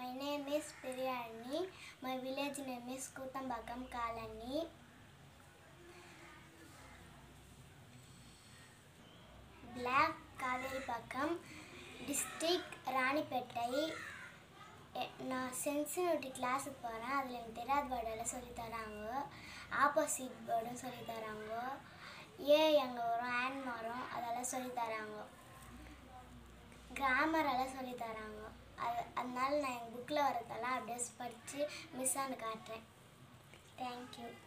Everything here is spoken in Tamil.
My name is Piriyani. My village name is Kutambakam Kalani. Block Kaveripakkam district Ranipet எ- நான் சென்சினிட்டி கிளாஸுக்கு போகிறேன் அதில் எனக்கு தெரியாத வேர்டெல்லாம் சொல்லித் தராங்க ஆப்போசிட் வேர்டும் சொல்லித் தராங்க ஏ எங்கே வரும் ஆன் வரும் அதெல்லாம் சொல்லித் தராங்க கிராமர் எல்லாம் சொல்லித் தராங்க அது அதனால நான் எங்கள் புக்கில் வரதெல்லாம் அப்படியே படித்து மிஸ் ஆண்டு காட்டுறேன் தேங்க்யூ